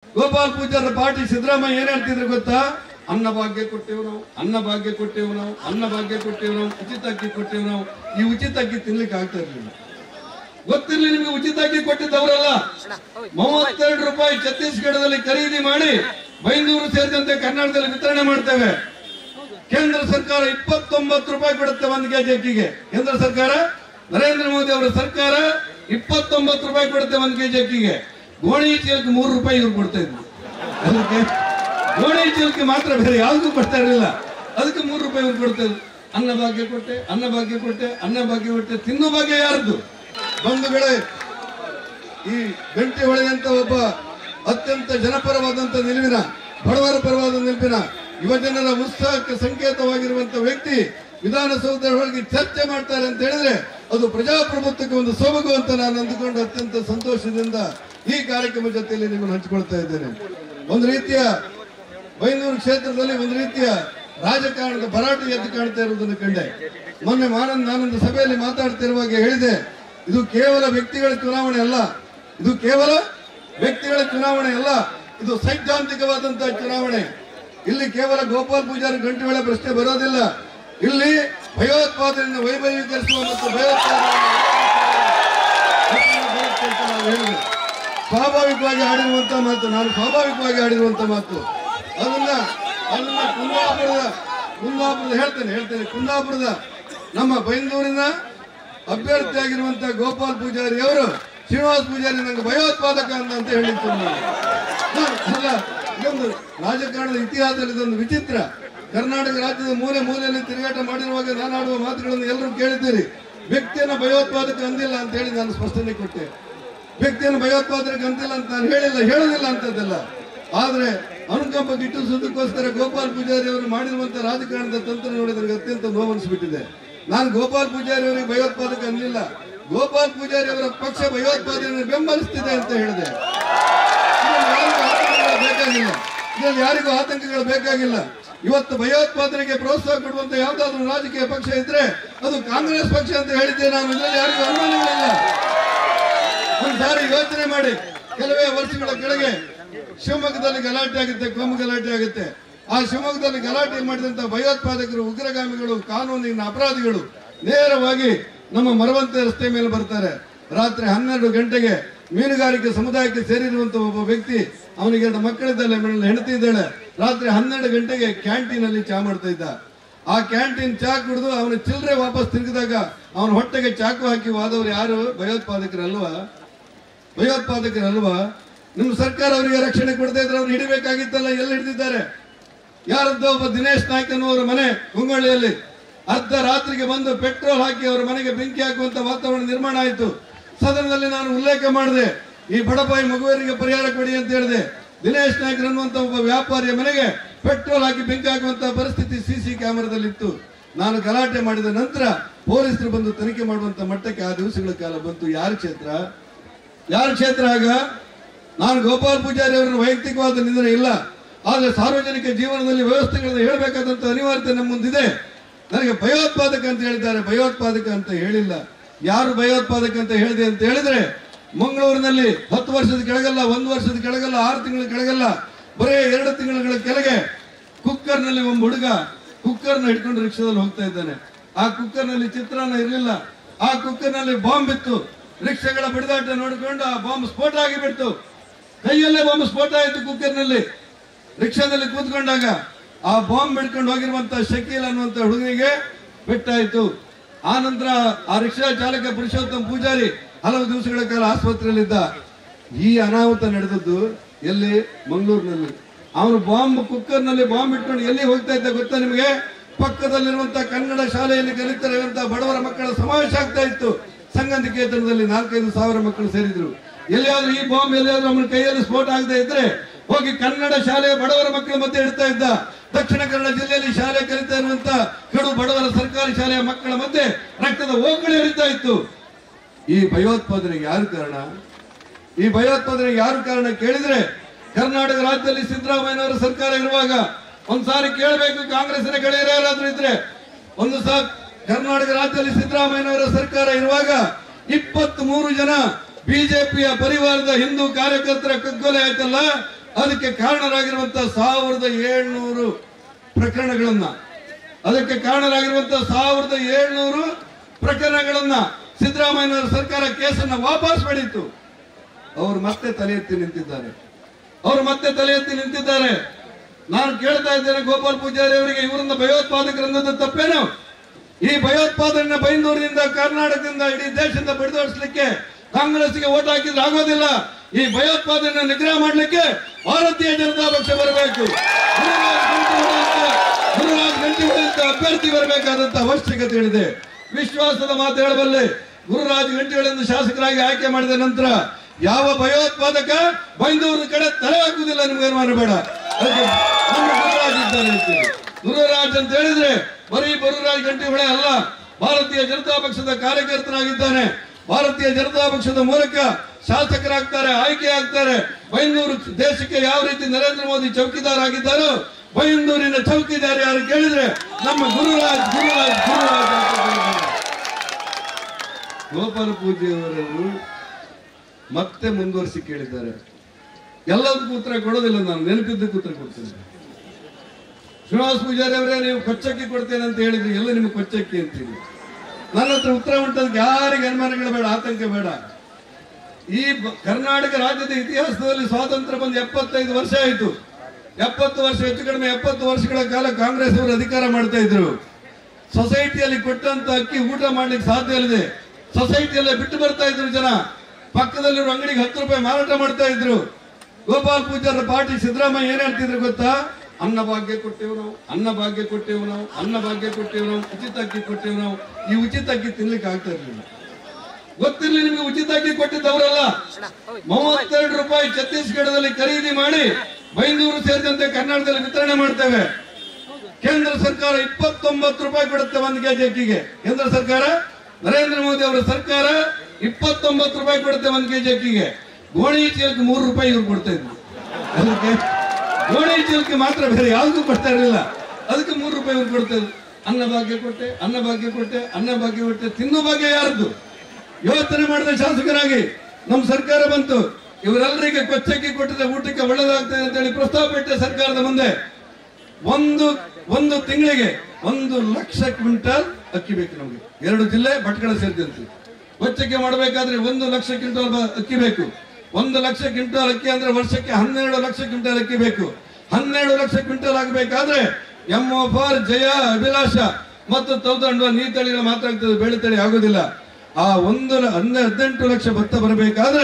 Gopal Pujara party Siddaramaiah ಏನ್ ಹೇಳ್ತಿದ್ರು ಗೊತ್ತಾ ಅನ್ನ ಭಾಗ್ಯ ಕೊಟ್ಟೇವು ನಾವು ಅನ್ನ ಭಾಗ್ಯ ಕೊಟ್ಟೇವು ನಾವು ಅನ್ನ ಭಾಗ್ಯ ಕೊಟ್ಟೇವು ನಾವು ಉಚಿತ ಅಕ್ಕಿ ಕೊಟ್ಟೇವು ನಾವು ಈ ಉಚಿತ ಅಕ್ಕಿ ತಿನ್ಲಿಕ್ಕೆ ಆಗ್ತಾ ಇರ್ಲಿಲ್ಲ ಗೊತ್ತಿರ್ಲಿ ನಿಮ್ಗೆ ಉಚಿತ ಅಕ್ಕಿ ಕೊಟ್ಟಿದ್ದವರಲ್ಲ ಮೂವತ್ತೆರಡು ರೂಪಾಯಿ ಛತ್ತೀಸ್ಗಢದಲ್ಲಿ ಖರೀದಿ ಮಾಡಿ ಬೈಂದೂರು ಸೇರಿದಂತೆ ಕರ್ನಾಟಕದಲ್ಲಿ ವಿತರಣೆ ಮಾಡ್ತೇವೆ ಕೇಂದ್ರ ಸರ್ಕಾರ ಇಪ್ಪತ್ತೊಂಬತ್ತು ರೂಪಾಯಿ ಕೊಡುತ್ತೆ ಒಂದು ಕೆಜಿ ಅಕ್ಕಿಗೆ ಕೇಂದ್ರ ಸರ್ಕಾರ ನರೇಂದ್ರ ಮೋದಿ ಅವರ ಸರ್ಕಾರ ಇಪ್ಪತ್ತೊಂಬತ್ತು ರೂಪಾಯಿ ಕೊಡುತ್ತೆ ಒಂದು ಕೆಜಿ ಅಕ್ಕಿಗೆ ಗೋಣಿ ಚೀಲಕ್ಕೆ ಮೂರು ರೂಪಾಯಿ ಇವ್ರು ಕೊಡ್ತಾ ಇದ್ರು ಅದಕ್ಕೆ ಗೋಣಿ ಚೀಲಕ್ಕೆ ಮಾತ್ರ ಬೇರೆ ಯಾವ್ದಕ್ಕೂ ಕೊಡ್ತಾ ಇರಲಿಲ್ಲ ಅದಕ್ಕೆ ಮೂರು ರೂಪಾಯಿ ಇವ್ರು ಕೊಡ್ತಾ ಇದ್ರು ಅನ್ನ ಭಾಗ್ಯ ಕೊಟ್ಟೆ ಅನ್ನ ಭಾಗ್ಯ ಕೊಟ್ಟೆ ಅನ್ನ ಭಾಗ್ಯ ಕೊಟ್ಟೆ ತಿನ್ನು ಭಾಗ್ಯ ಯಾರದ್ದು ಬಂಧುಗಳೇ ಈ ಗಂಟೆ ಹೊಳೆಯಂತ ಒಬ್ಬ ಅತ್ಯಂತ ಜನಪರವಾದಂತ ನಿಲುವಿನ ಬಡವರ ಪರವಾದ ನಿಲುವಿನ ಯುವಜನರ ಉತ್ಸಾಹಕ್ಕೆ ಸಂಕೇತವಾಗಿರುವಂತ ವ್ಯಕ್ತಿ ವಿಧಾನಸೌಧ ಒಳಗೆ ಚರ್ಚೆ ಮಾಡ್ತಾರೆ ಅಂತ ಹೇಳಿದ್ರೆ ಅದು ಪ್ರಜಾಪ್ರಭುತ್ವಕ್ಕೆ ಒಂದು ಸೊಬಗು ಅಂತ ನಾನು ಅಂದುಕೊಂಡು ಅತ್ಯಂತ ಸಂತೋಷದಿಂದ ಈ ಕಾರ್ಯಕ್ರಮ ಜೊತೆಯಲ್ಲಿ ನಿಮ್ಮನ್ನು ಹಂಚಿಕೊಳ್ತಾ ಇದ್ದೇನೆ ಒಂದು ರೀತಿಯ ಬೈಂದೂರು ಕ್ಷೇತ್ರದಲ್ಲಿ ಒಂದು ರೀತಿಯ ರಾಜಕಾರಣದ ಭರಾಟೆ ಎದ್ದು ಕಾಣ್ತಾ ಇರುವುದನ್ನು ಕಂಡೆ ಮೊನ್ನೆ ಮಾನಂದ್ ನಾನೊಂದು ಸಭೆಯಲ್ಲಿ ಮಾತಾಡ್ತಿರುವಾಗ ಹೇಳಿದೆ ಇದು ಕೇವಲ ವ್ಯಕ್ತಿಗಳ ಚುನಾವಣೆ ಅಲ್ಲ ಇದು ಕೇವಲ ವ್ಯಕ್ತಿಗಳ ಚುನಾವಣೆ ಅಲ್ಲ ಇದು ಸೈದ್ಧಾಂತಿಕವಾದಂತಹ ಚುನಾವಣೆ ಇಲ್ಲಿ ಕೇವಲ ಗೋಪಾಲ್ ಪೂಜಾರಿ ಗಂಟೆ ವೇಳೆ ಪ್ರಶ್ನೆ ಬರೋದಿಲ್ಲ ಇಲ್ಲಿ ಭಯೋತ್ಪಾದನೆಯನ್ನು ವೈಭವೀಕರಿಸುವ ಮತ್ತು ಭಯೋತ್ಪಾದನೆ ಸ್ವಾಭಾವಿಕವಾಗಿ ಆಡಿರುವಂತ ಮಾತು ನಾನು ಸ್ವಾಭಾವಿಕವಾಗಿ ಆಡಿರುವಂತ ಮಾತು ಅದನ್ನ ಅದನ್ನ ಕುಂದಾಪುರದ ಕುಂದಾಪುರದ ಹೇಳ್ತೇನೆ ಹೇಳ್ತೇನೆ ಕುಂದಾಪುರದ ನಮ್ಮ ಬೈಂದೂರಿನ ಅಭ್ಯರ್ಥಿಯಾಗಿರುವಂತ ಗೋಪಾಲ್ ಪೂಜಾರಿ ಅವರು ಶ್ರೀನಿವಾಸ್ ಪೂಜಾರಿ ನಂಗೆ ಭಯೋತ್ಪಾದಕ ಅಂತ ಅಂತ ಹೇಳಿತ್ತು ನಾನು. ನಾನು ಅಲ್ಲ ಇದೊಂದು ರಾಜಕಾರಣದ ಇತಿಹಾಸದಲ್ಲಿ ಇದೊಂದು ವಿಚಿತ್ರ ಕರ್ನಾಟಕ ರಾಜ್ಯದ ಮೂಲೆ ಮೂಲೆಯಲ್ಲಿ ತಿರುಗಾಟ ಮಾಡಿರುವಾಗ ನಾನು ಆಡುವ ಮಾತುಗಳನ್ನು ಎಲ್ಲರೂ ಕೇಳಿದ್ದೀರಿ ವ್ಯಕ್ತಿಯನ್ನ ಭಯೋತ್ಪಾದಕ ಅಂದಿಲ್ಲ ಅಂತ ಹೇಳಿ ನಾನು ಸ್ಪಷ್ಟನೆ ಕೊಟ್ಟೆ ವ್ಯಕ್ತಿಯನ್ನು ಭಯೋತ್ಪಾದನೆಗೆ ಅಂತಿಲ್ಲ ಅಂತ ನಾನು ಹೇಳಿಲ್ಲ ಹೇಳೋದಿಲ್ಲ ಅಂತದ್ದಲ್ಲ ಆದ್ರೆ ಅನುಕಂಪ ಗಿಟ್ಟಿಸುವುದಕ್ಕೋಸ್ಕರ ಗೋಪಾಲ್ ಪೂಜಾರಿ ಅವರು ಮಾಡಿರುವಂತ ರಾಜಕಾರಣದ ತಂತ್ರ ನೋಡಿ ನನಗೆ ಅತ್ಯಂತ ನೋವನಿಸ್ಬಿಟ್ಟಿದೆ ನಾನು ಗೋಪಾಲ್ ಪೂಜಾರಿ ಅವರಿಗೆ ಭಯೋತ್ಪಾದಕ ಅನ್ನಲಿಲ್ಲ ಗೋಪಾಲ್ ಪೂಜಾರಿ ಅವರ ಪಕ್ಷ ಭಯೋತ್ಪಾದನೆಯನ್ನು ಬೆಂಬಲಿಸ್ತಿದೆ ಅಂತ ಹೇಳಿದೆ ಇದರಲ್ಲಿ ಯಾರಿಗೂ ಆತಂಕಗಳು ಬೇಕಾಗಿಲ್ಲ ಇದರಲ್ಲಿ ಯಾರಿಗೂ ಆತಂಕಗಳು ಬೇಕಾಗಿಲ್ಲ ಇವತ್ತು ಭಯೋತ್ಪಾದನೆಗೆ ಪ್ರೋತ್ಸಾಹ ಕೊಡುವಂತ ಯಾವ್ದಾದ್ರು ರಾಜಕೀಯ ಪಕ್ಷ ಇದ್ರೆ ಅದು ಕಾಂಗ್ರೆಸ್ ಪಕ್ಷ ಅಂತ ಹೇಳಿದ್ದೆ ನಾನು ಇದರಲ್ಲಿ ಯಾರಿಗೂ ಅನುಮಾನಗಳಿಲ್ಲ ಒಂದ್ಸಾರಿ ಯೋಚನೆ ಮಾಡಿ ಕೆಲವೇ ವರ್ಷಗಳ ಕೆಳಗೆ ಶಿವಮೊಗ್ಗದಲ್ಲಿ ಗಲಾಟೆ ಆಗುತ್ತೆ ಕೋಮು ಗಲಾಟೆ ಆಗುತ್ತೆ ಆ ಶಿವಮೊಗ್ಗದಲ್ಲಿ ಗಲಾಟೆ ಮಾಡಿದಂತ ಭಯೋತ್ಪಾದಕರು ಉಗ್ರಗಾಮಿಗಳು ಕಾನೂನಿನ ಅಪರಾಧಿಗಳು ನೇರವಾಗಿ ನಮ್ಮ ಮರವಂತೆ ರಸ್ತೆ ಮೇಲೆ ಬರ್ತಾರೆ ರಾತ್ರಿ ಹನ್ನೆರಡು ಗಂಟೆಗೆ ಮೀನುಗಾರಿಕೆ ಸಮುದಾಯಕ್ಕೆ ಸೇರಿರುವಂತ ಒಬ್ಬ ವ್ಯಕ್ತಿ ಅವನಿಗೆ ಎರಡು ಮಕ್ಕಳಿದ್ದಾಳೆ ಮನೆಯಲ್ಲಿ ಹೆಂಡತಿ ಇದ್ದಾಳೆ ರಾತ್ರಿ ಹನ್ನೆರಡು ಗಂಟೆಗೆ ಕ್ಯಾಂಟೀನ್ ಅಲ್ಲಿ ಚಾ ಮಾಡ್ತಾ ಇದ್ದ ಆ ಕ್ಯಾಂಟೀನ್ ಚಾ ಕುಡಿದು ಅವನ ಚಿಲ್ಲರೆ ವಾಪಸ್ ತಿರುಗಿದಾಗ ಅವನ ಹೊಟ್ಟೆಗೆ ಚಾಕು ಹಾಕಿ ವಾದವರು ಯಾರು ಭಯೋತ್ಪಾದಕರಲ್ವಾ ಭಯೋತ್ಪಾದಕರಲ್ವಾ ನಿಮ್ಮ ಸರ್ಕಾರ ಅವರಿಗೆ ರಕ್ಷಣೆ ಕೊಡದೇ ಇದ್ರೆ ಅವ್ರು ಹಿಡಿಬೇಕಾಗಿತ್ತಲ್ಲ ಎಲ್ಲಿ ಹಿಡಿದಿದ್ದಾರೆ ಯಾರದ್ದೋ ಒಬ್ಬ ದಿನೇಶ್ ನಾಯ್ಕ್ ಅನ್ನುವರ ಮನೆ ಕುಂಗೊಳ್ಳಿಯಲ್ಲಿ ಅರ್ಧ ರಾತ್ರಿಗೆ ಬಂದು ಪೆಟ್ರೋಲ್ ಹಾಕಿ ಅವರ ಮನೆಗೆ ಬೆಂಕಿ ಹಾಕುವಂತ ವಾತಾವರಣ ನಿರ್ಮಾಣ ಆಯಿತು ಸದನದಲ್ಲಿ ನಾನು ಉಲ್ಲೇಖ ಮಾಡಿದೆ ಈ ಬಡಪಾಯಿ ಮಗುವರಿಗೆ ಪರಿಹಾರ ಕೊಡಿ ಅಂತ ಹೇಳಿದೆ ದಿನೇಶ್ ನಾಯ್ಕ್ ಅನ್ನುವಂತ ಒಬ್ಬ ವ್ಯಾಪಾರಿಯ ಮನೆಗೆ ಪೆಟ್ರೋಲ್ ಹಾಕಿ ಬೆಂಕಿ ಹಾಕುವಂತ ಪರಿಸ್ಥಿತಿ ಸಿಸಿ ಕ್ಯಾಮೆರಾದಲ್ಲಿತ್ತು ನಾನು ಗಲಾಟೆ ಮಾಡಿದ ನಂತರ ಪೊಲೀಸರು ಬಂದು ತನಿಖೆ ಮಾಡುವಂತ ಮಟ್ಟಕ್ಕೆ ಆ ದಿವಸಗಳ ಕಾಲ ಬಂತು ಯಾರ ಕ್ಷೇತ್ರ ಯಾರ ಕ್ಷೇತ್ರ ಆಗ ನಾನು ಗೋಪಾಲ್ ಪೂಜಾರಿ ಅವರ ವೈಯಕ್ತಿಕವಾದ ನಿಂದನೆ ಇಲ್ಲ ಆದ್ರೆ ಸಾರ್ವಜನಿಕ ಜೀವನದಲ್ಲಿ ವ್ಯವಸ್ಥೆಗಳನ್ನು ಹೇಳಬೇಕಾದಂತ ಅನಿವಾರ್ಯತೆ ನಮ್ಮ ಮುಂದಿದೆ ನನಗೆ ಭಯೋತ್ಪಾದಕ ಅಂತ ಹೇಳಿದ್ದಾರೆ ಭಯೋತ್ಪಾದಕ ಅಂತ ಹೇಳಿಲ್ಲ ಯಾರು ಭಯೋತ್ಪಾದಕ ಅಂತ ಹೇಳಿದೆ ಅಂತ ಹೇಳಿದ್ರೆ ಮಂಗಳೂರಿನಲ್ಲಿ ಹತ್ತು ವರ್ಷದ ಕೆಳಗಲ್ಲ ಒಂದು ವರ್ಷದ ಕೆಳಗಲ್ಲ ಆರು ತಿಂಗಳ ಕೆಳಗಲ್ಲ ಬರೇ ಎರಡು ತಿಂಗಳ ಕೆಳಗೆ ಕುಕ್ಕರ್ನಲ್ಲಿ ಒಬ್ಬ ಹುಡುಗ ಕುಕ್ಕರ್ನ ಹಿಡ್ಕೊಂಡು ರಿಕ್ಷಾದಲ್ಲಿ ಹೋಗ್ತಾ ಇದ್ದಾನೆ ಆ ಕುಕ್ಕರ್ನಲ್ಲಿ ಚಿತ್ರಾನ್ನ ಇರಲಿಲ್ಲ ಆ ಕುಕ್ಕರ್ನಲ್ಲಿ ಬಾಂಬ್ ಇತ್ತು ರಿಕ್ಷಾಗಳ ಬಡಿದಾಟ ನೋಡಿಕೊಂಡು ಆ ಬಾಂಬ್ ಸ್ಫೋಟ ಆಗಿಬಿಡ್ತು ಕೈಯಲ್ಲೇ ಬಾಂಬ್ ಸ್ಫೋಟ ಆಯಿತು ಕುಕ್ಕರ್ನಲ್ಲಿ ರಿಕ್ಷಾದಲ್ಲಿ ಕೂತ್ಕೊಂಡಾಗ ಆ ಬಾಂಬ್ ಹಿಡ್ಕೊಂಡು ಹೋಗಿರುವಂತ ಶಕೀಲ್ ಅನ್ನುವಂತ ಹುಡುಗನಿಗೆ ಪೆಟ್ಟಾಯ್ತು ಆ ನಂತರ ಆ ರಿಕ್ಷಾ ಚಾಲಕ ಪುರುಷೋತ್ತಮ ಪೂಜಾರಿ ಹಲವು ದಿವಸಗಳ ಕಾಲ ಆಸ್ಪತ್ರೆಯಲ್ಲಿದ್ದ ಈ ಅನಾಹುತ ನಡೆದದ್ದು ಎಲ್ಲಿ ಮಂಗಳೂರಿನಲ್ಲಿ ಅವನು ಬಾಂಬ್ ಕುಕ್ಕರ್ನಲ್ಲಿ ಬಾಂಬ್ ಇಟ್ಕೊಂಡು ಎಲ್ಲಿ ಹೋಗ್ತಾ ಇದ್ದ ಗೊತ್ತಾ ನಿಮಗೆ ಪಕ್ಕದಲ್ಲಿರುವಂತ ಕನ್ನಡ ಶಾಲೆಯಲ್ಲಿ ಕಲಿತಿರುವಂತ ಬಡವರ ಮಕ್ಕಳ ಸಮಾವೇಶ ಆಗ್ತಾ ಇತ್ತು ಸಂಗನಿಕೇತನದಲ್ಲಿ ನಾಲ್ಕೈದು ಸಾವಿರ ಮಕ್ಕಳು ಸೇರಿದ್ರು ಎಲ್ಲಿಯಾದ್ರೂ ಈ ಬಾಂಬ್ ಎಲ್ಲಿಯಾದ್ರೂ ಅವನ ಕೈಯಲ್ಲಿ ಸ್ಫೋಟ ಆಗದೆ ಇದ್ರೆ ಹೋಗಿ ಕನ್ನಡ ಶಾಲೆಯ ಬಡವರ ಮಕ್ಕಳ ಮಧ್ಯೆ ಇಡ್ತಾ ಇದ್ದ ದಕ್ಷಿಣ ಕನ್ನಡ ಜಿಲ್ಲೆಯಲ್ಲಿ ಶಾಲೆ ಕಲಿತಾ ಇರುವಂತ ಕಡು ಬಡವರ ಸರ್ಕಾರಿ ಶಾಲೆಯ ಮಕ್ಕಳ ಮಧ್ಯೆ ರಕ್ತದ ಓಕಳಿ ಹರಿತಾ ಇತ್ತು ಈ ಭಯೋತ್ಪಾದನೆಗೆ ಯಾರು ಕಾರಣ ಈ ಭಯೋತ್ಪಾದನೆಗೆ ಯಾರು ಕಾರಣ ಕೇಳಿದ್ರೆ ಕರ್ನಾಟಕ ರಾಜ್ಯದಲ್ಲಿ ಸಿದ್ದರಾಮಯ್ಯನವರ ಸರ್ಕಾರ ಇರುವಾಗ ಒಂದ್ಸಾರಿ ಕೇಳಬೇಕು ಕಾಂಗ್ರೆಸ್ಸಿನ ಗೆಳೆಯರು ಯಾರಾದ್ರೂ ಇದ್ರೆ ಒಂದು ಸಹ ಕರ್ನಾಟಕ ರಾಜ್ಯದಲ್ಲಿ ಸಿದ್ದರಾಮಯ್ಯನವರ ಸರ್ಕಾರ ಇರುವಾಗ ಇಪ್ಪತ್ತ್ ಮೂರು ಜನ ಬಿಜೆಪಿಯ ಪರಿವಾರದ ಹಿಂದೂ ಕಾರ್ಯಕರ್ತರ ಕಗ್ಗೊಲೆ ಆಯ್ತಲ್ಲ ಅದಕ್ಕೆ ಕಾರಣರಾಗಿರುವಂತಹ ಸಾವಿರದ ಏಳ್ನೂರು ಪ್ರಕರಣಗಳನ್ನ ಅದಕ್ಕೆ ಕಾರಣರಾಗಿರುವಂತಹ ಸಾವಿರದ ಏಳ್ನೂರು ಪ್ರಕರಣಗಳನ್ನ ಸಿದ್ದರಾಮಯ್ಯನವರ ಸರ್ಕಾರ ಕೇಸನ್ನ ವಾಪಸ್ ಪಡೀತು ಅವರು ಮತ್ತೆ ತಲೆ ಎತ್ತಿ ನಿಂತಿದ್ದಾರೆ ಅವರು ಮತ್ತೆ ತಲೆ ಎತ್ತಿ ನಿಂತಿದ್ದಾರೆ ನಾನು ಕೇಳ್ತಾ ಇದ್ದೇನೆ ಗೋಪಾಲ್ ಪೂಜಾರಿ ಅವರಿಗೆ ಇವರನ್ನ ಭಯೋತ್ಪಾದಕರನ್ನದ ತಪ್ಪೇನು ಈ ಭಯೋತ್ಪಾದನೆ ಬೈಂದೂರಿನಿಂದ ಕರ್ನಾಟಕದಿಂದ ಇಡೀ ದೇಶದಿಂದ ಬಡಿದೋಡಿಸ್ಲಿಕ್ಕೆ ಕಾಂಗ್ರೆಸ್ಗೆ ಓಟ್ ಹಾಕಿದ್ರೆ ಆಗೋದಿಲ್ಲ ಈ ಭಯೋತ್ಪಾದನೆ ನಿಗ್ರಹ ಮಾಡಲಿಕ್ಕೆ ಭಾರತೀಯ ಜನತಾ ಪಕ್ಷ ಬರಬೇಕು ಗುರುರಾಜ್ ಗಂಟಿಗಳಂತ ಅಭ್ಯರ್ಥಿ ಬರಬೇಕಾದಂತ ಅವಶ್ಯಕತೆ ಇದೆ ವಿಶ್ವಾಸದ ಮಾತು ಹೇಳಬಲ್ಲೆ ಗುರುರಾಜ್ ಗಂಟಿಗಳನ್ನು ಶಾಸಕರಾಗಿ ಆಯ್ಕೆ ಮಾಡಿದ ನಂತರ ಯಾವ ಭಯೋತ್ಪಾದಕ ಬೈಂದೂರು ಕಡೆ ತಲೆ ಹಾಕುವುದಿಲ್ಲ ನಿಮ್ಗೆ ಅನುಮಾನ ಬೇಡ ಅದಕ್ಕೆ ನಮ್ಮ ಗುರುರಾಜ್ ಇದ್ದಾರೆ ಅಂತೀವಿ. ಗುರುರಾಜ್ ಅಂತ ಹೇಳಿದ್ರೆ ಬರೀ ಗುರುರಾಜ್ ಗಂಟಿಗಳೇ ಅಲ್ಲ ಭಾರತೀಯ ಜನತಾ ಪಕ್ಷದ ಕಾರ್ಯಕರ್ತನಾಗಿದ್ದಾನೆ ಭಾರತೀಯ ಜನತಾ ಪಕ್ಷದ ಮೂಲಕ ಶಾಸಕರಾಗ್ತಾರೆ ಆಯ್ಕೆ ಆಗ್ತಾರೆ ಬೈಂದೂರು ದೇಶಕ್ಕೆ ಯಾವ ರೀತಿ ನರೇಂದ್ರ ಮೋದಿ ಚೌಕಿದಾರ್ ಆಗಿದ್ದಾರೋ ಬೈಂದೂರಿನ ಚೌಕಿದಾರ್ ಯಾರು ಕೇಳಿದ್ರೆ ನಮ್ಮ ಗುರುರಾಜ್ ಗುರುರಾಜ್ ಗುರುರಾಜ್ ಅಂತ ಹೇಳಿದ್ದಾರೆ. ಗೋಪಾಲ ಪೂಜೆಯವರನ್ನು ಮತ್ತೆ ಮುಂದುವರಿಸಿ ಕೇಳಿದ್ದಾರೆ ಎಲ್ಲದಕ್ಕೂ ಉತ್ತರ ಕೊಡೋದಿಲ್ಲ ನಾನು ನೆನಪಿದ್ದಕ್ಕೂ ಉತ್ತರ ಕೊಡ್ತೇನೆ ಶ್ರೀನಿವಾಸ ಪೂಜಾರಿ ಅವರೇ ನೀವು ಕೊಚ್ಚಕ್ಕಿ ಕೊಡ್ತೇನೆ ಅಂತ ಹೇಳಿದ್ರಿ ಎಲ್ಲ ನಿಮ್ಗೆ ಕೊಚ್ಚಕ್ಕಿ ಅಂತೀರಿ ನನ್ನ ಹತ್ರ ಉತ್ತರ ಉಂಟದಕ್ಕೆ ಯಾರಿಗೆ ಅನುಮಾನಗಳು ಬೇಡ ಆತಂಕ ಬೇಡ ಈ ಬ- ಕರ್ನಾಟಕ ರಾಜ್ಯದ ಇತಿಹಾಸದಲ್ಲಿ ಸ್ವಾತಂತ್ರ್ಯ ಬಂದು ಎಪ್ಪತ್ತೈದು ವರ್ಷ ಆಯಿತು ಎಪ್ಪತ್ತು ವರ್ಷ ಹೆಚ್ಚು ಕಡಿಮೆ ಎಪ್ಪತ್ತು ವರ್ಷಗಳ ಕಾಲ ಕಾಂಗ್ರೆಸ್ ಅವರು ಅಧಿಕಾರ ಮಾಡ್ತಾ ಇದ್ರು ಸೊಸೈಟಿಯಲ್ಲಿ ಕೊಟ್ಟಂತ ಅಕ್ಕಿ ಊಟ ಮಾಡ್ಲಿಕ್ಕೆ ಸಾಧ್ಯ ಇಲ್ಲದೆ ಸೊಸೈಟಿಯಲ್ಲೇ ಬಿಟ್ಟು ಬರ್ತಾ ಇದ್ರು ಜನ ಪಕ್ಕದಲ್ಲಿರೋ ಅಂಗಡಿಗೆ ಹತ್ತು ರೂಪಾಯಿ ಮಾರಾಟ ಮಾಡ್ತಾ ಇದ್ರು ಗೋಪಾಲ್ ಪೂಜಾರ ಪಾರ್ಟಿ ಸಿದ್ದರಾಮಯ್ಯ ಏನ್ ಹೇಳ್ತಿದ್ರು ಗೊತ್ತಾ ಅನ್ನ ಭಾಗ್ಯ ಕೊಟ್ಟೇವು ನಾವು ಅನ್ನ ಭಾಗ್ಯ ಕೊಟ್ಟೇವು ನಾವು ಅನ್ನ ಭಾಗ್ಯ ಕೊಟ್ಟೇವು ನಾವು ಉಚಿತ ಅಕ್ಕಿ ಕೊಟ್ಟೇವು ನಾವು ಈ ಉಚಿತ ಅಕ್ಕಿ ತಿನ್ಲಿಕ್ಕೆ ಆಗ್ತಾ ಇರ್ಲಿಲ್ಲ ಗೊತ್ತಿರ್ಲಿ ನಿಮ್ಗೆ ಉಚಿತ ಅಕ್ಕಿ ಕೊಟ್ಟಿದ್ದವರಲ್ಲ ಮೂವತ್ತೆರಡು ರೂಪಾಯಿ ಛತ್ತೀಸ್ಗಢದಲ್ಲಿ ಖರೀದಿ ಮಾಡಿ ಬೈಂದೂರು ಸೇರಿದಂತೆ ಕರ್ನಾಟಕದಲ್ಲಿ ವಿತರಣೆ ಮಾಡ್ತೇವೆ ಕೇಂದ್ರ ಸರ್ಕಾರ ಇಪ್ಪತ್ತೊಂಬತ್ತು ರೂಪಾಯಿ ಕೊಡುತ್ತೆ ಒಂದು ಕೆಜಿ ಅಕ್ಕಿಗೆ ಕೇಂದ್ರ ಸರ್ಕಾರ ನರೇಂದ್ರ ಮೋದಿ ಅವರ ಸರ್ಕಾರ ಇಪ್ಪತ್ತೊಂಬತ್ತು ರೂಪಾಯಿ ಕೊಡುತ್ತೆ ಒಂದು ಕೆಜಿ ಅಕ್ಕಿಗೆ ಗೋಣಿ ಚೀಲಕ್ಕೆ ಮೂರು ರೂಪಾಯಿ ಇವ್ರು ಕೊಡ್ತಾ ಇದ್ರು ಅದಕ್ಕೆ ಗೋಣಿ ಚೀಲಕ್ಕೆ ಮಾತ್ರ ಬೇರೆ ಯಾವ್ದಕ್ಕೂ ಕೊಡ್ತಾ ಇರಲಿಲ್ಲ ಅದಕ್ಕೆ ಮೂರು ರೂಪಾಯಿ ಇವ್ರು ಕೊಡ್ತಾ ಇದ್ರು ಅನ್ನ ಭಾಗ್ಯ ಕೊಟ್ಟೆ ಅನ್ನ ಭಾಗ್ಯ ಕೊಟ್ಟೆ ಅನ್ನ ಭಾಗ್ಯ ಕೊಟ್ಟೆ ತಿನ್ನೋ ಭಾಗ್ಯ ಯಾರ್ದು ಯೋಚನೆ ಮಾಡಿದ ಶಾಸಕರಾಗಿ ನಮ್ಮ ಸರ್ಕಾರ ಬಂತು ಇವರೆಲ್ಲರಿಗೆ ಕೊಚ್ಚಕ್ಕಿ ಕೊಟ್ಟಿದ್ರೆ ಊಟಕ್ಕೆ ಒಳ್ಳೇದಾಗ್ತದೆ ಅಂತ ಹೇಳಿ ಪ್ರಸ್ತಾಪ ಇಟ್ಟೆ ಸರ್ಕಾರದ ಮುಂದೆ ಒಂದು ಒಂದು ತಿಂಗಳಿಗೆ ಒಂದು ಲಕ್ಷ ಕ್ವಿಂಟಲ್ ಅಕ್ಕಿ ಬೇಕು ನಮಗೆ ಎರಡು ಜಿಲ್ಲೆ ಭಟ್ಕಳ ಸೇರಿದಂತೆ ಕೊಚ್ಚಕ್ಕೆ ಮಾಡಬೇಕಾದ್ರೆ ಒಂದು ಲಕ್ಷ ಕ್ವಿಂಟಲ್ ಬ- ಅಕ್ಕಿ ಬೇಕು ಒಂದು ಲಕ್ಷ ಕ್ವಿಂಟಲ್ ಅಕ್ಕಿ ಅಂದ್ರೆ ವರ್ಷಕ್ಕೆ ಹನ್ನೆರಡು ಲಕ್ಷ ಕ್ವಿಂಟಲ್ ಅಕ್ಕಿ ಬೇಕು ಹನ್ನೆರಡು ಲಕ್ಷ ಕ್ವಿಂಟಲ್ ಆಗಬೇಕಾದ್ರೆ ಎಂ ಫಾರ್ ಜಯ ಅಭಿಲಾಷ ಮತ್ತು ತೌದಂಡು ನೀ ತಳಿಗಳು ಮಾತ್ರ ಆಗ್ತದೆ ಬೆಳೆ ತಳಿ ಆಗೋದಿಲ್ಲ ಆ ಒಂದು ಲ- ಹನ್ನೆ ಹದಿನೆಂಟು ಲಕ್ಷ ಭತ್ತ ಬರಬೇಕಾದ್ರೆ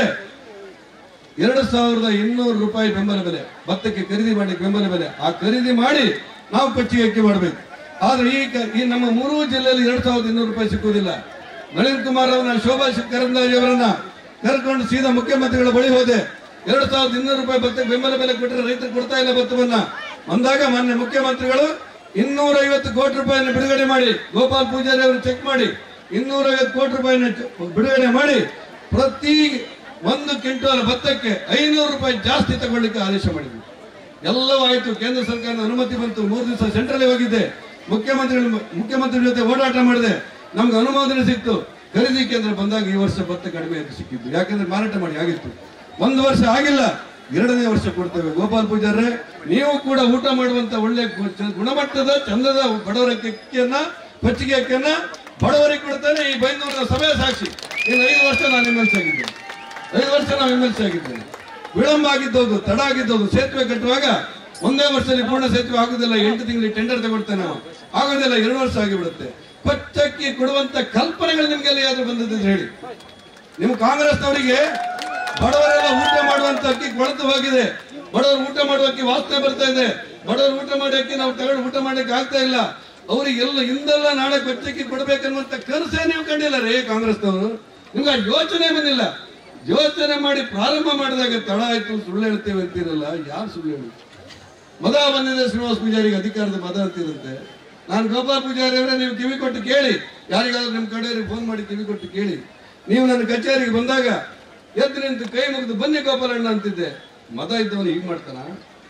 ಎರಡು ಸಾವಿರದ ಇನ್ನೂರು ರೂಪಾಯಿ ಬೆಂಬಲ ಬೆಲೆ ಭತ್ತಕ್ಕೆ ಖರೀದಿ ಮಾಡ್ಲಿಕ್ಕೆ ಬೆಂಬಲ ಬೆಲೆ ಆ ಖರೀದಿ ಮಾಡಿ ನಾವು ಪಚ್ಚಿಗೆ ಅಕ್ಕಿ ಮಾಡಬೇಕು ಆದ್ರೆ ಈ ಕ- ಈ ನಮ್ಮ ಮೂರೂ ಜಿಲ್ಲೆಯಲ್ಲಿ ಎರಡು ಸಾವಿರದ ಇನ್ನೂರು ರೂಪಾಯಿ ಸಿಕ್ಕುವುದಿಲ್ಲ ನಳಿನ್ ಕುಮಾರ್ ಅವರನ್ನ ಶೋಭಾ ಕರಂದಾಜೆ ಅವರನ್ನ ಕರ್ಕೊಂಡು ಸೀದಾ ಮುಖ್ಯಮಂತ್ರಿಗಳ ಬಳಿ ಹೋದೆ ಎರಡು ಸಾವಿರದ ಇನ್ನೂರು ರೂಪಾಯಿ ಭತ್ತಕ್ಕೆ ಬೆಂಬಲ ಬೆಲೆ ಕೊಟ್ಟರೆ ರೈತರು ಕೊಡ್ತಾ ಇಲ್ಲ ಭತ್ತವನ್ನ ಅಂದಾಗ ಮಾನ್ಯ ಮುಖ್ಯಮಂತ್ರಿಗಳು ಇನ್ನೂರ ಐವತ್ತು ಕೋಟಿ ರೂಪಾಯಿಯನ್ನು ಬಿಡುಗಡೆ ಮಾಡಿ ಗೋಪಾಲ್ ಪೂಜಾರಿ ಅವರು ಚೆಕ್ ಮಾಡಿ ಇನ್ನೂರ ಐವತ್ತು ಕೋಟಿ ರೂಪಾಯಿನ ಬಿಡುಗಡೆ ಮಾಡಿ ಪ್ರತಿ ಒಂದು ಕ್ವಿಂಟಲ್ ಭತ್ತಕ್ಕೆ ಐನೂರು ರೂಪಾಯಿ ಜಾಸ್ತಿ ತಗೊಳ್ಳಿಕ್ಕೆ ಆದೇಶ ಮಾಡಿದ್ವಿ ಎಲ್ಲವೂ ಆಯ್ತು ಕೇಂದ್ರ ಸರ್ಕಾರದ ಅನುಮತಿ ಬಂತು ಮೂರು ದಿವಸ ಸೆಂಟ್ರಲ್ ಹೋಗಿದ್ದೆ ಮುಖ್ಯಮಂತ್ರಿ ಮುಖ್ಯಮಂತ್ರಿ ಜೊತೆ ಓಡಾಟ ಮಾಡಿದೆ ನಮ್ಗೆ ಅನುಮೋದನೆ ಸಿಕ್ತು ಖರೀದಿ ಕೇಂದ್ರ ಬಂದಾಗ ಈ ವರ್ಷ ಭತ್ತ ಕಡಿಮೆ ಆಗಿ ಸಿಕ್ಕಿತ್ತು ಯಾಕಂದ್ರೆ ಮಾರಾಟ ಮಾಡಿ ಆಗಿತ್ತು ಒಂದು ವರ್ಷ ಆಗಿಲ್ಲ ಎರಡನೇ ವರ್ಷ ಕೊಡ್ತೇವೆ ಗೋಪಾಲ್ ಪೂಜಾರ್ರೆ ನೀವು ಕೂಡ ಊಟ ಮಾಡುವಂತ ಒಳ್ಳೆ ಗು- ಚ- ಗುಣಮಟ್ಟದ ಚಂದದ ಬಡವರ ಅಕ್ಕಿಯನ್ನ ಪಚ್ಚಿಗೆ ಅಕ್ಕಿಯನ್ನ ಬಡವರಿಗೆ ಕೊಡ್ತೇನೆ ಈ ಬೈಂದೂರಿನ ಸಭೆ ಸಾಕ್ಷಿ ಇನ್ನು ಐದು ವರ್ಷ ನಾನು ಎಮ್ ಎಲ್ ಸಿ ಆಗಿದ್ದೇನೆ ಐದು ವರ್ಷ ನಾವು ಎಮ್ ಎಲ್ ಸಿ ಆಗಿದ್ದೇನೆ ವಿಳಂಬ ಆಗಿದ್ದೋದು ತಡ ಆಗಿದ್ದೋದು ಸೇತುವೆ ಕಟ್ಟುವಾಗ ಒಂದೇ ವರ್ಷದಲ್ಲಿ ಪೂರ್ಣ ಸೇತುವೆ ಆಗುದಿಲ್ಲ ಎಂಟು ತಿಂಗಳಿಗೆ ಟೆಂಡರ್ ತಗೊಳ್ತೇವೆ ನಾವು ಆಗೋದಿಲ್ಲ ಎರಡು ವರ್ಷ ಆಗಿಬಿಡುತ್ತೆ ಪಚ್ಚಕ್ಕಿ ಕೊಡುವಂತ ಕಲ್ಪನೆಗಳು ನಿಮ್ಗೆ ಎಲ್ಲಿ ಯಾವ್ದು ಬಂದದ್ದು ಹೇಳಿ ನಿಮ್ಮ ಕಾಂಗ್ರೆಸ್ನವರಿಗೆ ಬಡವರೆಲ್ಲ ಊಟ ಮಾಡುವಂತ ಅಕ್ಕಿ ಕೊಳೆತು ಹೋಗಿದೆ ಬಡವರು ಊಟ ಮಾಡುವ ಅಕ್ಕಿ ವಾಸನೆ ಬರ್ತಾ ಇದೆ ಬಡವರು ಊಟ ಮಾಡಿ ಅಕ್ಕಿ ನಾವು ತಗೊಂಡು ಊಟ ಮಾಡ್ಲಿಕ್ಕೆ ಆಗ್ತಾ ಇಲ್ಲ ಅವರಿಗೆಲ್ಲ ಹಿಂದೆಲ್ಲ ನಾಳೆ ಕೊಚ್ಚಕ್ಕಿ ಕೊಡ್ಬೇಕನ್ನುವಂತ ಕನಸೇ ನೀವು ಕಂಡಿಲ್ಲ ರೇ ಕಾಂಗ್ರೆಸ್ನವರು ನಿಮ್ಗೆ ಆ ಯೋಚನೆ ಬಂದಿಲ್ಲ ಯೋಚನೆ ಮಾಡಿ ಪ್ರಾರಂಭ ಮಾಡಿದಾಗ ತಡ ಆಯ್ತು ಸುಳ್ಳು ಹೇಳ್ತೇವೆ ಅಂತೀರಲ್ಲ ಯಾರು ಸುಳ್ಳು ಹೇಳಿ ಮದ ಬಂದಿದೆ ಶ್ರೀನಿವಾಸ ಪೂಜಾರಿಗೆ ಅಧಿಕಾರದ ಮದ ಅಂತಿರುತ್ತೆ ನಾನು ಗೋಪಾಲ್ ಪೂಜಾರಿ ಅವರೇ ನೀವು ಕಿವಿ ಕೊಟ್ಟು ಕೇಳಿ ಯಾರಿಗಾದ್ರೂ ನಿಮ್ಮ ಕಡೆಯವರಿಗೆ ಫೋನ್ ಮಾಡಿ ಕಿವಿ ಕೊಟ್ಟು ಕೇಳಿ ನೀವು ನನ್ನ ಕಚೇರಿಗೆ ಬಂದಾಗ ಎದ್ದು ನಿಂತು ಕೈ ಮುಗಿದು ಬನ್ನಿ ಗೋಪಾಲಣ್ಣ ಅಂತಿದ್ದೆ ಮದ ಇದ್ದವನು ಹೀಗೆ ಮಾಡ್ತಾನ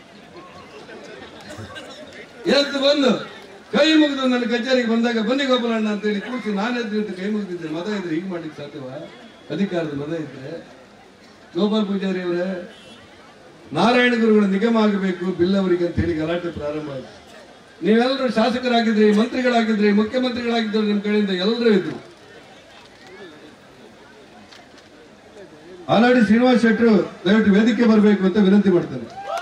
ಎದ್ದು ಬಂದು ಕೈ ಮುಗಿದು ನನ್ನ ಕಚೇರಿಗೆ ಬಂದಾಗ ಬನ್ನಿ ಗೋಪಾಲಣ್ಣ ಅಂತ ಹೇಳಿ ಕೂರಿಸಿ ನಾನು ಎದ್ದು ನಿಂತು ಕೈ ಮುಗಿದಿದ್ದೆ ಮದ ಇದ್ರೆ ಹೀಗೆ ಮಾಡ್ಲಿಕ್ಕೆ ಸಾಧ್ಯವಾ ಅಧಿಕಾರದ ಮದ ಇದ್ರೆ ಗೋಪಾಲ್ ಪೂಜಾರಿ ಅವರೇ ನಾರಾಯಣ ಗುರುಗಳು ನಿಗಮ ಆಗಬೇಕು ಬಿಲ್ ಅವರಿಗೆ ಅಂತ ಹೇಳಿ ಗಲಾಟೆ ಪ್ರಾರಂಭ ಆಯಿತು ನೀವೆಲ್ಲರೂ ಶಾಸಕರಾಗಿದ್ರಿ ಮಂತ್ರಿಗಳಾಗಿದ್ರಿ ಮುಖ್ಯಮಂತ್ರಿಗಳಾಗಿದ್ದರು ನಿಮ್ಮ ಕಡೆಯಿಂದ ಎಲ್ಲರೂ ಇದ್ರು ಆಲ್ರೆಡಿ ಶ್ರೀನಿವಾಸ್ ಶೆಟ್ಟರು ದಯವಿಟ್ಟು ವೇದಿಕೆ ಬರಬೇಕು ಅಂತ ವಿನಂತಿ ಮಾಡ್ತಾರೆ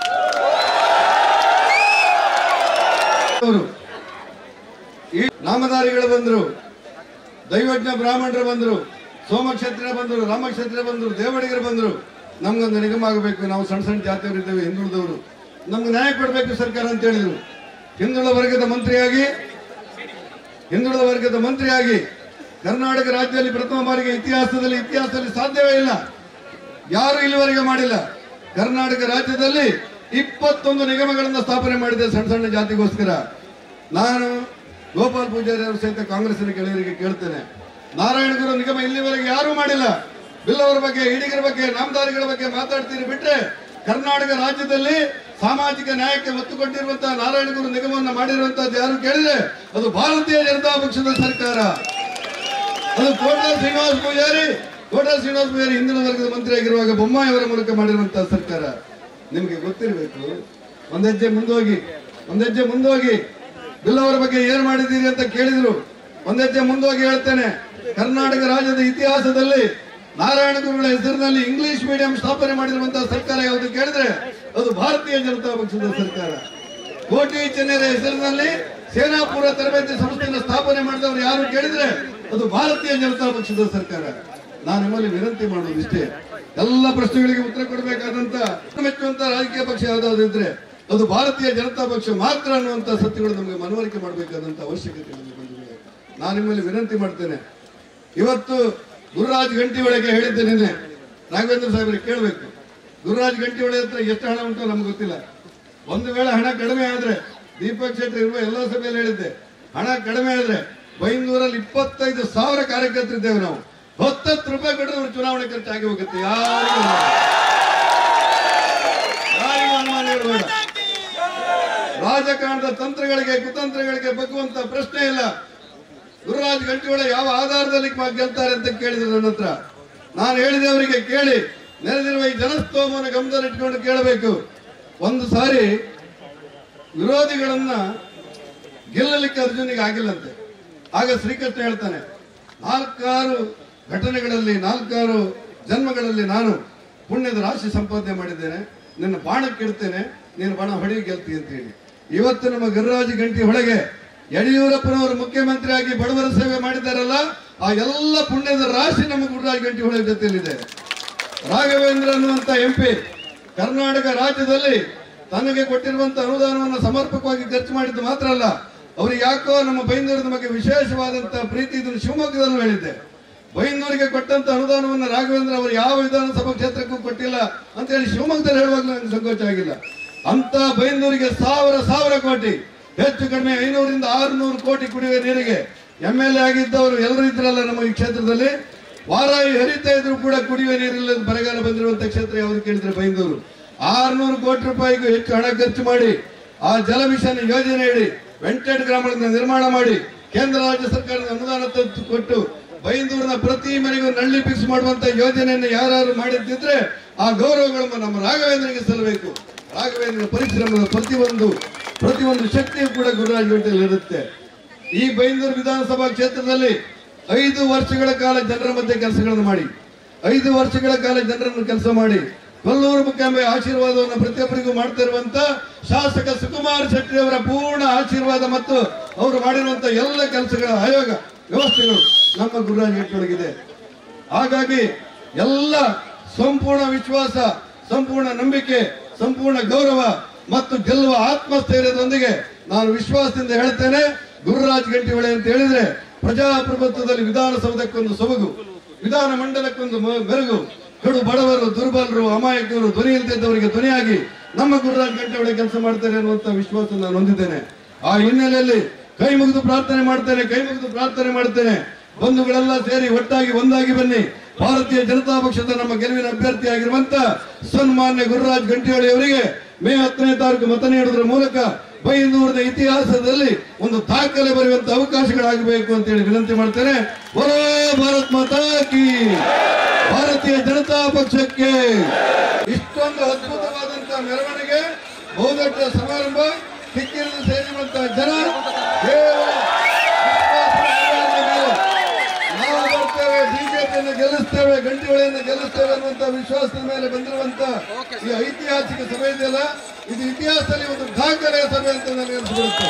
ಅವರು ಈ ನಾಮಧಾರಿಗಳು ಬಂದ್ರು ದೈವಜ್ಞ ಬ್ರಾಹ್ಮಣರು ಬಂದ್ರು ಸೋಮಕ್ಷತ್ರ ಬಂದರು ರಾಮಕ್ಷತ್ರ ಬಂದರು ದೇವಡಿಗರು ಬಂದರು ನಮ್ಗೊಂದು ನಿಗಮ ಆಗಬೇಕು ನಾವು ಸಣ್ಣ ಸಣ್ಣ ಜಾತಿಯವರು ಇದ್ದೇವೆ ಹಿಂದುಳಿದವರು ನಮ್ಗೆ ನ್ಯಾಯ ಕೊಡಬೇಕು ಸರ್ಕಾರ ಅಂತ ಹೇಳಿದ್ರು ಹಿಂದುಳಿದ ವರ್ಗದ ಮಂತ್ರಿಯಾಗಿ ಹಿಂದುಳಿದ ವರ್ಗದ ಮಂತ್ರಿಯಾಗಿ ಕರ್ನಾಟಕ ರಾಜ್ಯದಲ್ಲಿ ಪ್ರಥಮ ಬಾರಿಗೆ ಇತಿಹಾಸದಲ್ಲಿ ಇತಿಹಾಸದಲ್ಲಿ ಸಾಧ್ಯವೇ ಇಲ್ಲ ಯಾರು ಇಲ್ಲಿವರೆಗೆ ಮಾಡಿಲ್ಲ ಕರ್ನಾಟಕ ರಾಜ್ಯದಲ್ಲಿ ಇಪ್ಪತ್ತೊಂದು ನಿಗಮಗಳನ್ನು ಸ್ಥಾಪನೆ ಮಾಡಿದೆ ಸಣ್ಣ ಸಣ್ಣ ಜಾತಿಗೋಸ್ಕರ ನಾನು ಗೋಪಾಲ್ ಪೂಜಾರಿ ಅವರು ಸಹಿತ ಕಾಂಗ್ರೆಸ್ಸಿನ ಗೆಳೆಯರಿಗೆ ಕೇಳ್ತೇನೆ ನಾರಾಯಣ ಗುರು ನಿಗಮ ಇಲ್ಲಿವರೆಗೆ ಯಾರೂ ಮಾಡಿಲ್ಲ ಬಿಲ್ ಅವರ ಬಗ್ಗೆ ಇಡಿಗರ ಬಗ್ಗೆ ನಾಮದಾರಿಗಳ ಬಗ್ಗೆ ಮಾತಾಡ್ತೀರಿ ಬಿಟ್ರೆ ಕರ್ನಾಟಕ ರಾಜ್ಯದಲ್ಲಿ ಸಾಮಾಜಿಕ ನ್ಯಾಯಕ್ಕೆ ಒತ್ತು ಕೊಟ್ಟಿರುವಂತಹ ನಾರಾಯಣ ಗುರು ನಿಗಮವನ್ನು ಮಾಡಿರುವಂತಹದ್ದು ಯಾರು ಕೇಳಿದ್ರೆ ಅದು ಭಾರತೀಯ ಜನತಾ ಪಕ್ಷದ ಸರ್ಕಾರ ಅದು ಕೋಟಾ ಶ್ರೀನಿವಾಸ ಪೂಜಾರಿ ಕೋಟಾ ಶ್ರೀನಿವಾಸ ಪೂಜಾರಿ ಹಿಂದಿನ ವರ್ಗದ ಮಂತ್ರಿ ಆಗಿರುವಾಗ ಬೊಮ್ಮಾಯಿ ಅವರ ಮೂಲಕ ಮಾಡಿರುವಂತಹ ಸರ್ಕಾರ ನಿಮಗೆ ಗೊತ್ತಿರಬೇಕು ಒಂದೆಜ್ಜೆ ಮುಂದೋಗಿ ಒಂದೆಜ್ಜೆ ಮುಂದೋಗಿ ಬಿಲ್ ಅವರ ಬಗ್ಗೆ ಏನ್ ಮಾಡಿದ್ದೀರಿ ಅಂತ ಕೇಳಿದ್ರು ಒಂದೆಜ್ಜೆ ಮುಂದೋಗಿ ಹೇಳ್ತೇನೆ ಕರ್ನಾಟಕ ರಾಜ್ಯದ ಇತಿಹಾಸದಲ್ಲಿ ನಾರಾಯಣ ಗುರುಗಳ ಹೆಸರಿನಲ್ಲಿ ಇಂಗ್ಲಿಷ್ ಮೀಡಿಯಂ ಸ್ಥಾಪನೆ ಮಾಡಿರುವಂತಹ ಸರ್ಕಾರ ಯಾವುದು ಕೇಳಿದ್ರೆ ಅದು ಭಾರತೀಯ ಜನತಾ ಪಕ್ಷದ ಸರ್ಕಾರ ಕೋಟಿ ಚೆನ್ನೈರ ಹೆಸರಿನಲ್ಲಿ ಸೇನಾಪುರ ತರಬೇತಿ ಸಂಸ್ಥೆಯನ್ನು ಸ್ಥಾಪನೆ ಮಾಡಿದವರು ಯಾರು ಕೇಳಿದ್ರೆ ಅದು ಭಾರತೀಯ ಜನತಾ ಪಕ್ಷದ ಸರ್ಕಾರ ನಾನು ನಿಮ್ಮಲ್ಲಿ ವಿನಂತಿ ಮಾಡೋದು ಇಷ್ಟೇ ಎಲ್ಲ ಪ್ರಶ್ನೆಗಳಿಗೆ ಉತ್ತರ ಕೊಡಬೇಕಾದಂತ ಮೆಚ್ಚುವಂತ ರಾಜಕೀಯ ಪಕ್ಷ ಯಾವ್ದಾದ್ರು ಇದ್ರೆ ಅದು ಭಾರತೀಯ ಜನತಾ ಪಕ್ಷ ಮಾತ್ರ ಅನ್ನುವಂತ ಸತ್ಯಗಳು ನಮಗೆ ಮನವರಿಕೆ ಮಾಡಬೇಕಾದಂತ ಅವಶ್ಯಕತೆ ನಮಗೆ ಬಂದಿದೆ ನಾನು ನಿಮ್ಮಲ್ಲಿ ವಿನಂತಿ ಮಾಡ್ತೇನೆ ಇವತ್ತು ಗುರುರಾಜ್ ಗಂಟಿ ಒಳಗೆ ಹೇಳಿದ್ದೆ ನಿನ್ನೆ ರಾಘವೇಂದ್ರ ಸಾಹೇಬರಿಗೆ ಕೇಳಬೇಕು ಗುರುರಾಜ್ ಗಂಟಿ ಒಳಗೆ ಹತ್ರ ಎಷ್ಟು ಹಣ ಉಂಟು ನಮ್ಗೆ ಗೊತ್ತಿಲ್ಲ ಒಂದು ವೇಳೆ ಹಣ ಕಡಿಮೆ ಆದ್ರೆ ದೀಪಕ್ ಶೆಟ್ಟಿ ಇರುವ ಎಲ್ಲ ಸಭೆಯಲ್ಲಿ ಹೇಳಿದ್ದೆ ಹಣ ಕಡಿಮೆ ಆದ್ರೆ ಬೈಂದೂರಲ್ಲಿ ಇಪ್ಪತ್ತೈದು ಸಾವಿರ ಕಾರ್ಯಕರ್ತರಿದ್ದೇವೆ ನಾವು ಹತ್ತತ್ತು ರೂಪಾಯಿ ಕೊಟ್ಟರೆ ಅವ್ರ ಚುನಾವಣೆ ಖರ್ಚಾಗಿ ಹೋಗುತ್ತೆ ಯಾರಿಗೂ ಯಾರಿಗೂ ಅನುಮಾನ ಇರಬೇಡ ರಾಜಕಾರಣದ ತಂತ್ರಗಳಿಗೆ ಕುತಂತ್ರಗಳಿಗೆ ಬಗ್ಗುವಂತ ಪ್ರಶ್ನೆ ಇಲ್ಲ ಗುರುರಾಜ್ ಗಂಟಿಹೊಳೆ ಯಾವ ಆಧಾರದಲ್ಲಿ ಮ- ಗೆಲ್ತಾರೆ ಅಂತ ಕೇಳಿದ್ರು ನನ್ನ ಹತ್ರ ನಾನು ಹೇಳಿದೆ ಅವರಿಗೆ ಕೇಳಿ ನೆರೆದಿರುವ ಈ ಜನಸ್ತೋಮವನ್ನು ಗಮನದಲ್ಲಿಟ್ಕೊಂಡು ಕೇಳಬೇಕು ಒಂದು ಸಾರಿ ವಿರೋಧಿಗಳನ್ನ ಗೆಲ್ಲಲಿಕ್ಕೆ ಅರ್ಜುನಿಗೆ ಆಗಿಲ್ಲಂತೆ ಆಗ ಶ್ರೀಕೃಷ್ಣ ಹೇಳ್ತಾನೆ ನಾಲ್ಕಾರು ಘಟನೆಗಳಲ್ಲಿ ನಾಲ್ಕಾರು ಜನ್ಮಗಳಲ್ಲಿ ನಾನು ಪುಣ್ಯದ ರಾಶಿ ಸಂಪಾದನೆ ಮಾಡಿದ್ದೇನೆ ನಿನ್ನ ಬಾಣಕ್ಕೆ ಇಡ್ತೇನೆ ನೀನು ಬಾಣ ಹೊಡಿ ಗೆಲ್ತಿ ಅಂತ ಹೇಳಿ ಇವತ್ತು ನಮ್ಮ ಗುರುರಾಜ ಗಂಟಿ ಒಳಗೆ ಯಡಿಯೂರಪ್ಪನವರು ಮುಖ್ಯಮಂತ್ರಿಯಾಗಿ ಬಡವರ ಸೇವೆ ಮಾಡಿದ್ದಾರಲ್ಲ ಆ ಎಲ್ಲ ಪುಣ್ಯದ ರಾಶಿ ನಮ್ಮ ಗುರುರಾಜ ಗಂಟಿ ಒಳಗೆ ಜೊತೆಯಲ್ಲಿದೆ ರಾಘವೇಂದ್ರ ಅನ್ನುವಂತ ಎಂಪಿ ಕರ್ನಾಟಕ ರಾಜ್ಯದಲ್ಲಿ ತನಗೆ ಕೊಟ್ಟಿರುವಂತ ಅನುದಾನವನ್ನು ಸಮರ್ಪಕವಾಗಿ ಖರ್ಚು ಮಾಡಿದ್ದು ಮಾತ್ರ ಅಲ್ಲ ಅವ್ರಿಗೆ ಯಾಕೋ ನಮ್ಮ ಬೈಂದೂರಿನ ಬಗ್ಗೆ ವಿಶೇಷವಾದಂತಹ ಪ್ರೀತಿ ಇದನ್ನು ಶಿವಮೊಗ್ಗದಲ್ಲೂ ಹೇಳಿದ್ದೆ ಬೈಂದೂರಿಗೆ ಕೊಟ್ಟಂತ ಅನುದಾನವನ್ನು ರಾಘವೇಂದ್ರ ಅವರು ಯಾವ ವಿಧಾನಸಭಾ ಕ್ಷೇತ್ರಕ್ಕೂ ಕೊಟ್ಟಿಲ್ಲ ಅಂತ ಹೇಳಿ ಶಿವಮೊಗ್ಗದಲ್ಲಿ ಹೇಳುವಾಗಲೂ ನನಗೆ ಸಂಕೋಚ ಆಗಿಲ್ಲ ಅಂತ ಬೈಂದೂರಿಗೆ ಸಾವಿರ ಸಾವಿರ ಕೋಟಿ ಹೆಚ್ಚು ಕಡಿಮೆ ಐನೂರಿಂದ ಆರುನೂರು ಕೋಟಿ ಕುಡಿಯುವ ನೀರಿಗೆ ಎಂ ಎಲ್ ಎ ಆಗಿದ್ದವರು ಎಲ್ಲರೂ ಇದ್ರಲ್ಲ ನಮ್ಮ ಈ ಕ್ಷೇತ್ರದಲ್ಲಿ ವಾರಾಯಿ ಹರಿತಾ ಇದ್ರು ಕೂಡ ಕುಡಿಯುವ ನೀರಿಲ್ಲದ ಬರಗಾಲ ಬಂದಿರುವಂತ ಕ್ಷೇತ್ರ ಯಾವುದು ಕೇಳಿದ್ರೆ ಬೈಂದೂರು ಆರ್ನೂರು ಕೋಟಿ ರೂಪಾಯಿಗೂ ಹೆಚ್ಚು ಹಣ ಖರ್ಚು ಮಾಡಿ ಆ ಜಲ ಮಿಷನ್ ಯೋಜನೆ ಇಡಿ ವೆಂಟೆಡ್ ಗ್ರಾಮಗಳನ್ನು ನಿರ್ಮಾಣ ಮಾಡಿ ಕೇಂದ್ರ ರಾಜ್ಯ ಸರ್ಕಾರದ ಅನುದಾನ ತಂದು ಕೊಟ್ಟು ಬೈಂದೂರಿನ ಪ್ರತಿ ಮನೆಗೂ ನಳ್ಳಿ ಫಿಕ್ಸ್ ಮಾಡುವಂತ ಯೋಜನೆಯನ್ನು ಯಾರು ಮಾಡಿದ್ದಿದ್ರೆ ಆ ಗೌರವಗಳನ್ನು ನಮ್ಮ ರಾಘವೇಂದ್ರಗೆ ಸಲ್ಲಬೇಕು ರಾಘವೇಂದ್ರ ಪರಿಶ್ರಮದ ಪ್ರತಿಯೊಂದು ಪ್ರತಿಯೊಂದು ಶಕ್ತಿಯು ಕೂಡ ಗುರುರಾಜ್ ಗಂಟೆಯಲ್ಲಿ ಇರುತ್ತೆ ಈ ಬೈಂದೂರು ವಿಧಾನಸಭಾ ಕ್ಷೇತ್ರದಲ್ಲಿ ಐದು ವರ್ಷಗಳ ಕಾಲ ಜನರ ಮಧ್ಯೆ ಕೆಲಸಗಳನ್ನು ಮಾಡಿ ಐದು ವರ್ಷಗಳ ಕಾಲ ಜನರನ್ನು ಕೆಲಸ ಮಾಡಿ ಕೊಲ್ಲೂರು ಮುಖ್ಯಾಂಬೆ ಆಶೀರ್ವಾದವನ್ನು ಪ್ರತಿಯೊಬ್ಬರಿಗೂ ಮಾಡ್ತಾ ಇರುವಂತ ಶಾಸಕ ಸುಕುಮಾರ್ ಶೆಟ್ಟಿ ಅವರ ಪೂರ್ಣ ಆಶೀರ್ವಾದ ಮತ್ತು ಅವರು ಮಾಡಿರುವಂತ ಎಲ್ಲ ಕೆಲಸಗಳ ಆಯೋಗ ವ್ಯವಸ್ಥೆಗಳು ನಮ್ಮ ಗುರುರಾಜ್ ಗಂಟೆಯೊಳಗಿದೆ ಹಾಗಾಗಿ ಎಲ್ಲ ಸಂಪೂರ್ಣ ವಿಶ್ವಾಸ ಸಂಪೂರ್ಣ ನಂಬಿಕೆ ಸಂಪೂರ್ಣ ಗೌರವ ಮತ್ತು ಗೆಲ್ಲುವ ಆತ್ಮಸ್ಥೈರ್ಯದೊಂದಿಗೆ ನಾನು ವಿಶ್ವಾಸದಿಂದ ಹೇಳ್ತೇನೆ ಗುರುರಾಜ್ ಗಂಟಿಹೊಳೆ ಅಂತ ಹೇಳಿದ್ರೆ ಪ್ರಜಾಪ್ರಭುತ್ವದಲ್ಲಿ ವಿಧಾನಸೌಧಕ್ಕೊಂದು ಸೊಬಗು ವಿಧಾನ ಮಂಡಲಕ್ಕೊಂದು ಮ- ಮೆರುಗು ಕಡು ಬಡವರು ದುರ್ಬಲರು ಅಮಾಯಕರು ಧ್ವನಿ ಇಲ್ದಿದ್ದವರಿಗೆ ಧ್ವನಿಯಾಗಿ ನಮ್ಮ ಗುರುರಾಜ್ ಗಂಟೆಹೊಳೆ ಕೆಲಸ ಮಾಡ್ತಾರೆ ಅನ್ನುವಂತ ವಿಶ್ವಾಸ ನಾನು ಹೊಂದಿದ್ದೇನೆ ಆ ಹಿನ್ನೆಲೆಯಲ್ಲಿ ಕೈ ಮುಗಿದು ಪ್ರಾರ್ಥನೆ ಮಾಡ್ತೇನೆ ಕೈ ಮುಗಿದು ಪ್ರಾರ್ಥನೆ ಮಾಡ್ತೇನೆ ಬಂಧುಗಳೆಲ್ಲ ಸೇರಿ ಒಟ್ಟಾಗಿ ಒಂದಾಗಿ ಬನ್ನಿ ಭಾರತೀಯ ಜನತಾ ಪಕ್ಷದ ನಮ್ಮ ಗೆಲುವಿನ ಅಭ್ಯರ್ಥಿಯಾಗಿರುವಂತ ಸನ್ಮಾನ್ಯ ಗುರುರಾಜ್ ಗಂಟಿಹೊಳಿ ಅವರಿಗೆ ಮೇ ಹತ್ತನೇ ತಾರೀಕು ಮತ ನೀಡುವುದರ ಮೂಲಕ ಬೈಂದೂರಿನ ಇತಿಹಾಸದಲ್ಲಿ ಒಂದು ದಾಖಲೆ ಬರೆಯುವಂತ ಅವಕಾಶಗಳಾಗಬೇಕು ಅಂತ ಹೇಳಿ ವಿನಂತಿ ಮಾಡ್ತೇನೆ ಬರೋ ಭಾರತ್ ಮಾತಾ ಕಿ ಭಾರತೀಯ ಜನತಾ ಪಕ್ಷಕ್ಕೆ ಇಷ್ಟೊಂದು ಅದ್ಭುತವಾದಂತ ಮೆರವಣಿಗೆ ಬಹುದೊಡ್ಡ ಸಮಾರಂಭ ಕಿಕ್ಕಿರಿದು ಸೇರಿರುವಂತಹ ಜನ ಕೇವಲ ವಿಶ್ವಾಸದ ಮೇಲೆ ನಾವು ಬರ್ತೇವೆ ಬಿಜೆಪಿಯನ್ನು ಗೆಲ್ಲಿಸ್ತೇವೆ ಗಂಟಿ ಹೊಳೆಯನ್ನು ಗೆಲ್ಲಿಸ್ತೇವೆ ಅನ್ನುವಂತ ವಿಶ್ವಾಸದ ಮೇಲೆ ಬಂದಿರುವಂತ ಈ ಐತಿಹಾಸಿಕ ಸಭೆ ಇದೆಯಲ್ಲ ಇದು ಇತಿಹಾಸದಲ್ಲಿ ಒಂದು ದಾಖಲೆಯ ಸಭೆ ಅಂತ ನನಗೆ ಅನಿಸ್ಬಿಡುತ್ತೆ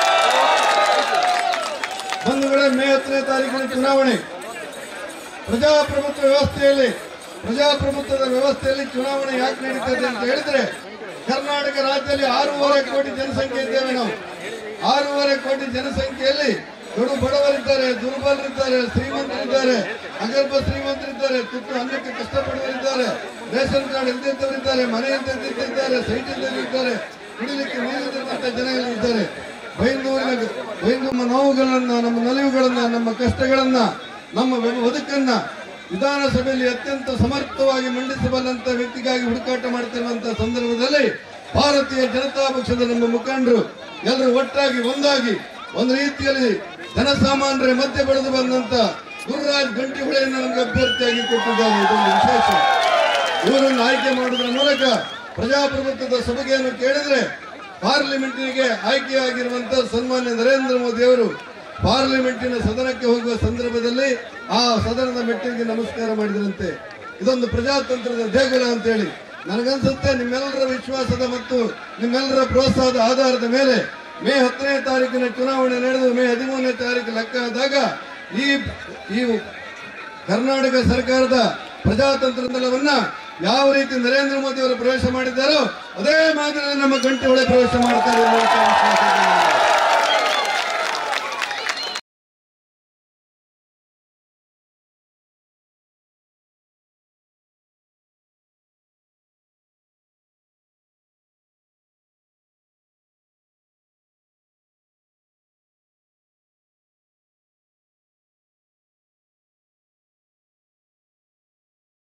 ಬಂಧುಗಳೇ ಮೇ ಹತ್ತನೇ ತಾರೀಕಿನ ಚುನಾವಣೆ ಪ್ರಜಾಪ್ರಭುತ್ವ ವ್ಯವಸ್ಥೆಯಲ್ಲಿ ಪ್ರಜಾಪ್ರಭುತ್ವದ ವ್ಯವಸ್ಥೆಯಲ್ಲಿ ಚುನಾವಣೆ ಯಾಕೆ ನಡೀತದೆ ಅಂತ ಹೇಳಿದ್ರೆ ಕರ್ನಾಟಕ ರಾಜ್ಯದಲ್ಲಿ ಆರೂವರೆ ಕೋಟಿ ಜನಸಂಖ್ಯೆ ಇದ್ದೇವೆ ನಾವು ಆರೂವರೆ ಕೋಟಿ ಜನಸಂಖ್ಯೆಯಲ್ಲಿ ಕಡು ಬಡವರಿದ್ದಾರೆ ದುರ್ಬಲರಿದ್ದಾರೆ ಶ್ರೀಮಂತರಿದ್ದಾರೆ ಅಗರ್ಭ ಶ್ರೀಮಂತರಿದ್ದಾರೆ ತುತ್ತು ಅನ್ನಕ್ಕೆ ಕಷ್ಟಪಡುವರಿದ್ದಾರೆ ರೇಷನ್ ಕಾರ್ಡ್ ಇಲ್ದಿದ್ದವರಿದ್ದಾರೆ ಮನೆ ಇಲ್ದಿದ್ದಾರೆ ಸೈಟ್ ಇಲ್ದಿದ್ದಾರೆ ಕುಡಿಲಿಕ್ಕೆ ನೀರಿಲ್ಲದಂತ ಜನ ಇದ್ದಾರೆ ಬೈಂದೂರಿನ ಬೈಂದು ನಮ್ಮ ನೋವುಗಳನ್ನ ನಮ್ಮ ನಲಿವುಗಳನ್ನ ನಮ್ಮ ಕಷ್ಟಗಳನ್ನ ನಮ್ಮ ವ್ಯ- ಬದುಕನ್ನ ವಿಧಾನಸಭೆಯಲ್ಲಿ ಅತ್ಯಂತ ಸಮರ್ಥವಾಗಿ ಮಂಡಿಸಬಲ್ಲಂತ ವ್ಯಕ್ತಿಗಾಗಿ ಹುಡುಕಾಟ ಮಾಡ್ತಿರುವಂತ ಸಂದರ್ಭದಲ್ಲಿ ಭಾರತೀಯ ಜನತಾ ಪಕ್ಷದ ನಮ್ಮ ಮುಖಂಡರು ಎಲ್ಲರೂ ಒಟ್ಟಾಗಿ ಒಂದಾಗಿ ಒಂದು ರೀತಿಯಲ್ಲಿ ಜನಸಾಮಾನ್ಯರ ಮಧ್ಯೆ ಬೆಳೆದು ಬಂದಂತ ಗುರುರಾಜ್ ಗಂಟಿಹೊಳೆಯನ್ನು ನಮಗೆ ಅಭ್ಯರ್ಥಿಯಾಗಿ ಕೊಟ್ಟಿದ್ದಾರೆ ಇದೊಂದು ವಿಶೇಷ ಇವರನ್ನು ಆಯ್ಕೆ ಮಾಡುವುದರ ಮೂಲಕ ಪ್ರಜಾಪ್ರಭುತ್ವದ ಸಭೆಯನ್ನು ಕೇಳಿದ್ರೆ ಪಾರ್ಲಿಮೆಂಟಿಗೆ ಆಯ್ಕೆಯಾಗಿರುವಂತ ಸನ್ಮಾನ್ಯ ನರೇಂದ್ರ ಮೋದಿ ಅವರು ಪಾರ್ಲಿಮೆಂಟಿನ ಸದನಕ್ಕೆ ಹೋಗುವ ಸಂದರ್ಭದಲ್ಲಿ ಆ ಸದನದ ಮೆಟ್ಟಿಲಿಗೆ ನಮಸ್ಕಾರ ಮಾಡಿದ್ರಂತೆ ಇದೊಂದು ಪ್ರಜಾತಂತ್ರದ ದೇಗುಲ ಅಂತೇಳಿ ನನಗನ್ಸುತ್ತೆ ನಿಮ್ಮೆಲ್ಲರ ವಿಶ್ವಾಸದ ಮತ್ತು ನಿಮ್ಮೆಲ್ಲರ ಪ್ರೋತ್ಸಾಹದ ಆಧಾರದ ಮೇಲೆ ಮೇ ಹತ್ತನೇ ತಾರೀಕಿನ ಚುನಾವಣೆ ನಡೆದು ಮೇ ಹದಿಮೂರನೇ ತಾರೀಕು ಲೆಕ್ಕ ಆದಾಗ ಈ ಈ ಕರ್ನಾಟಕ ಸರ್ಕಾರದ ಪ್ರಜಾತಂತ್ರದಲ್ಲವನ್ನ ಯಾವ ರೀತಿ ನರೇಂದ್ರ ಮೋದಿ ಅವರು ಪ್ರವೇಶ ಮಾಡಿದ್ದಾರೋ ಅದೇ ಮಾದರಿಯಲ್ಲಿ ನಮ್ಮ ಗಂಟೆ ಒಳಗೆ ಪ್ರವೇಶ ಮಾಡ್ತಾರೆ ಅನ್ನುವಂಥ ವಿಶ್ವಾಸ ಇದೆ.